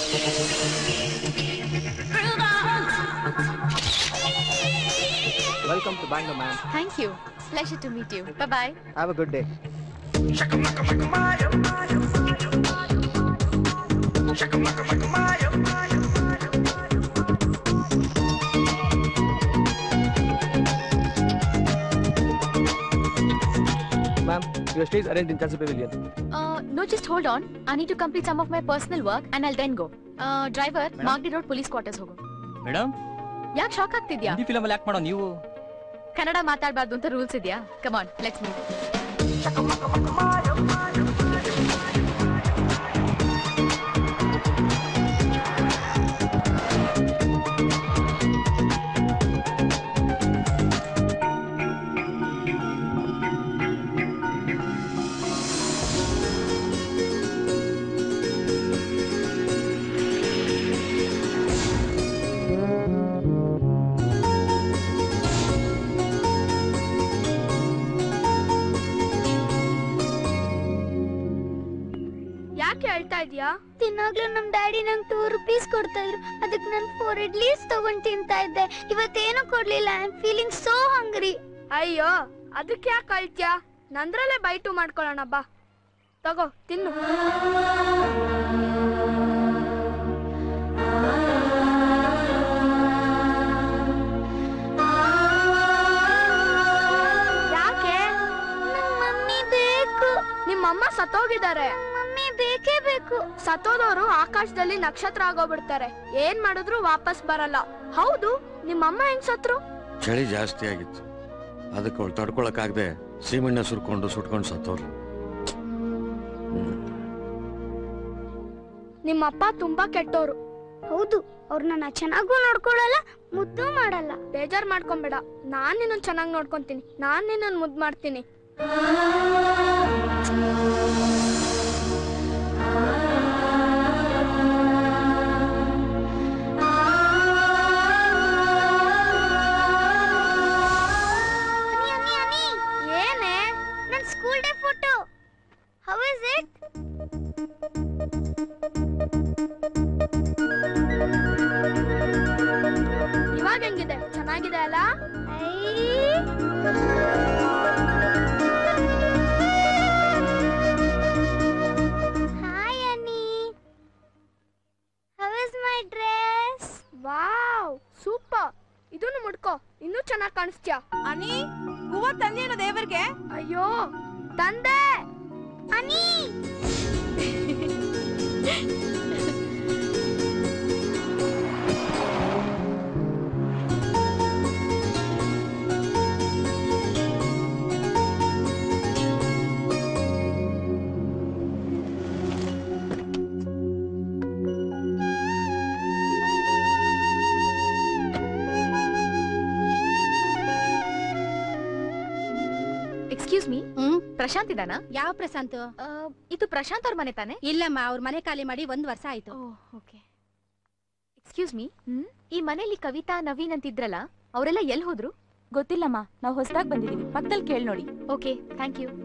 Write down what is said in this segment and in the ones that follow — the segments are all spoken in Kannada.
Welcome to Bangalore ma'am thank you pleasure to meet you bye have a good day ma'am your stage arrange in Chancery Pavilion no just hold on I need to complete some of my personal work and I'll then go driver Madam? Magadi road police quarters ಹೋಗು ಮೇಡಮ್ ಯಾಕೆ ಶಾಕ್ ಆಗ್ತಿದ್ಯಾ ಹಿಂದಿ ಫಿಲಮ್ ಅಲ್ಲಿ ಯಾಕೆ ಮಾಡೋ ನೀವು ಕನ್ನಡ ಮಾತಾಡಬಾರ್ದು ಅಂತ ರೂಲ್ಸ್ ಇದೆಯಾ ಕಮಾನ್ ಲೆಟ್ಸ್ ಮೂವ್ ಯಾಕೆ ಹೇಳ್ತಾ ಇದೀಯಾ ತಿನ್ನಾಗ್ಲೂ ನಮ್ ಡ್ಯಾಡಿ ನಂಗೆ ಟೂ ರುಪೀಸ್ ಕೊಡ್ತಾ ಇದ್ರು ಅದಕ್ಕೆ ನಾನು ಫೋರ್ ಇಡ್ಲೀಸ್ ತಗೊಂಡ್ ತಿಂತಾ ಇದ್ದೆ ಇವತ್ತೇನು ಕೊಡ್ಲಿಲ್ಲ I am feeling so hungry ಅಯ್ಯೋ ಅದಕ್ಕೆ ಯಾಕೆ ಅಳ್ತ್ಯಾ ನಂದ್ರಲ್ಲೇ ಬೈಟು ಮಾಡ್ಕೊಳ್ಳೋಣ ಬಾ ತಗೋ ತಿನ್ನು ಯಾಕೆ ಮಮ್ಮಿ ಬೇಕು ನಿಮ್ಮಮ್ಮ ಸತ್ತೋಗಿದ್ದಾರೆ ಮಮ್ಮಿ ಬೇಕೇ ಬೇಕು ಸತ್ತೋದವರು ಆಕಾಶದಲ್ಲಿ ನಕ್ಷತ್ರ ಆಗೋಗ್ಬಿಡ್ತಾರೆ ಏನ್ ಮಾಡಿದ್ರು ವಾಪಸ್ ಬರಲ್ಲ ಹೌದು ನಿಮ್ಮಮ್ಮ ಹೆಂಗ್ ಸತ್ರು ಚಳಿ ಜಾಸ್ತಿ ಆಗಿತ್ತು ಅದಕ್ಕೆ ಅವಳು ತಡ್ಕೊಳಕ್ಕಾಗದೆ ಸೀಮೆಣ್ಣೆ ಸುರ್ಕೊಂಡು ಸುಟ್ಕೊಂಡು ಸತ್ತೋರು ನಿಮ್ಮಪ್ಪ ತುಂಬಾ ಕೆಟ್ಟೋರು ಹೌದು ಅವ್ರನ್ನ ಚೆನ್ನಾಗೂ ನೋಡ್ಕೊಳಲ್ಲ ಮುದ್ದು ಮಾಡಲ್ಲ ಬೇಜಾರ್ ಮಾಡ್ಕೊಂಬೇಡ ನಾನ್ ನಿನ್ನ ಚೆನ್ನಾಗಿ ನೋಡ್ಕೊಂತೀನಿ ನಾನ್ ನಿನ್ನ ಮುದ್ದು ಮಾಡ್ತೀನಿ ಏನೇ ನನ್ school day photo how is it ಇವಾಗ ಹೆಂಗಿದೆ ಚೆನ್ನಾಗಿದೆ ಅಲ್ಲ ಹಾಯ್ ಅನ್ನಿ how is my dress wow super ಇದನ್ನು ಮುಡ್ಕೋ ಇನ್ನೂ ಚೆನ್ನಾಗಿ ಕಾಣಿಸ್ತ್ಯಾ ಅನಿ ಹೂವ ತಂದೇನು ದೇವರಿಗೆ ಅಯ್ಯೋ ತಂದೆ ಅನಿ ಎಕ್ಸ್ಕ್ಯೂಸ್ ಮೀ ಹ್ಮ್ ಪ್ರಶಾಂತ್ ಇದಾನಾ ಯಾವ ಪ್ರಶಾಂತ್ ಆ, ಇದು ಪ್ರಶಾಂತ್ ಅವ್ರ ಮನೆ ತಾನೆ ಇಲ್ಲಮ್ಮ ಅವ್ರ ಮನೆ ಖಾಲಿ ಮಾಡಿ ಒಂದ್ ವರ್ಷ ಆಯ್ತು ಓಕೆ ಎಕ್ಸ್ಕ್ಯೂಸ್ ಮೀ ಈ ಮನೆಯಲ್ಲಿ ಕವಿತಾ ನವೀನ್ ಅಂತಿದ್ರಲ್ಲ ಅವರೆಲ್ಲ ಎಲ್ಲಿ ಹೋದ್ರು ಗೊತ್ತಿಲ್ಲಮ್ಮ ನಾವು ಹೊಸದಾಗಿ ಬಂದಿದೀವಿ ಪಕ್ಕದಲ್ಲಿ ಕೇಳಿ ನೋಡಿ okay thank you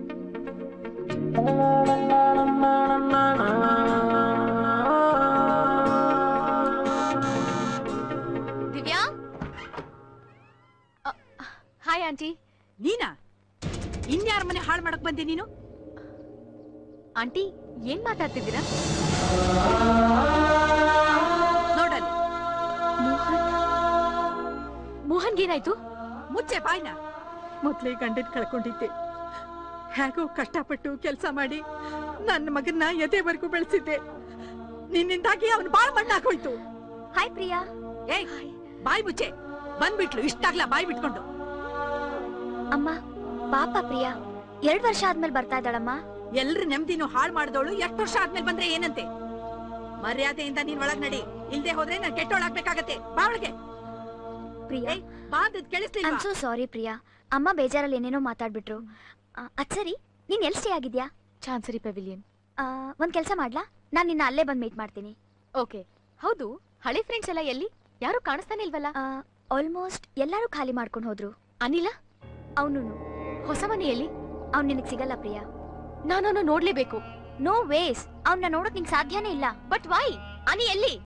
Divya hi aunty ನೀನಾ ಇನ್ಯಾರ ಮನೆ ಹಾಳು ಮಾಡಕ್ ಬಂದೆ ನೀನು ಆಂಟಿ ಏನ್ ಮಾತಾಡ್ತಿದ್ದೀರಾ ನೋಡಲ್ಲಿ ಮೋಹನ್ಗೆ ಏನಾಯ್ತು ಮುಚ್ಚೆ ಬಾಯ್ನ ಮೊದ್ಲೇ ಗಂಡನ್ ಕಳ್ಕೊಂಡಿದ್ದೆ ಹೇಗೋ ಕಷ್ಟಪಟ್ಟು ಕೆಲಸ ಮಾಡಿ ನನ್ನ ಮಗನ್ನ ಎದೆವರೆಗೂ ಬೆಳೆಸಿದ್ದೆ ನಿನ್ನಿಂದಾಗಿ ಅವನು ಬಾಳ್ ಮಣ್ಣಾಗೋಯ್ತು ಹಾಯ್ ಪ್ರಿಯಾ ಏಯ್ ಬಾಯ್ ಮುಚ್ಚೆ ಬಂದ್ಬಿಟ್ಲು ಇಷ್ಟಾಗ್ಲ ಬಾಯ್ ಬಿಟ್ಕೊಂಡು ಅಮ್ಮ ಪಾಪ ಪ್ರಿಯಾ ಎರಡ್ ವರ್ಷ ಆದ್ಮೇಲೆ ಬರ್ತಾ ಇದ್ದಾಳಮ್ಮ ಎಲ್ರ ನೆಮ್ಮದಿನೂ ಹಾಳು ಮಾಡಿದವಳು ಎಷ್ಟು ವರ್ಷ ಆದ್ಮೇಲೆ ಬಂದ್ರೆ ಏನಂತೆ ಮರ್ಯಾದೆಯಿಂದ ನೀನ್ ಒಳಗ್ ನಡಿ ಇಲ್ದೆ ಹೋದ್ರೆ ನಾನ್ ಕೆಟ್ಟೋಳಾಗ್ಬೇಕಾಗತ್ತೆ ಬಾ ಒಳಗೆ ಪ್ರಿಯಾ ಬಾ ಅಂದದ್ ಕೇಳಿಸ್ಲಿಲ್ವಾ ಐಮ್ ಸೋ ಸಾರಿ ಪ್ರಿಯಾ ಅಮ್ಮ ಬೇಜಾರಲ್ಲಿ ಏನೇನೋ ಮಾತಾಡ್ಬಿಟ್ರು ಆ, ಅದ್ ಸರಿ ನೀನ್ ಎಲ್ ಸ್ಟೇ ಆಗಿದ್ಯಾ ಚಾನ್ಸರಿ ಪೆವಿಲಿಯನ್ ಆ, ಒಂದ್ ಕೆಲ್ಸ ಮಾಡ್ಲಾ ನಾನ್ ನಿನ್ನ ಅಲ್ಲೇ ಬಂದ್ ಮೀಟ್ ಮಾಡ್ತೀನಿ ಓಕೆ ಹೌದು ಹಳೆ ಫ್ರೆಂಡ್ಸ್ ಎಲ್ಲ ಎಲ್ಲಿ ಯಾರು ಕಾಣಿಸ್ತಾನೆ ಇಲ್ವಲ್ಲ ಆಲ್ಮೋಸ್ಟ್ ಎಲ್ಲರೂ ಖಾಲಿ ಮಾಡ್ಕೊಂಡು ಹೋದ್ರು ಅನಿಲ ಅವನು ಹೊಸ ಮನೆಯಲ್ಲಿ ಅವ್ನು ನಿನಗ್ ಸಿಗಲ್ಲ ಪ್ರಿಯಾ ನಾನು ನೋಡ್ಲೇಬೇಕು ನೋ ವೇಸ್ ಅವ್ನ ನೋಡೋಕ್ ನಿಂಗ್ ಸಾಧ್ಯನೇ ಇಲ್ಲ ಬಟ್ ವೈ ಅನಿ ಎಲ್ಲಿ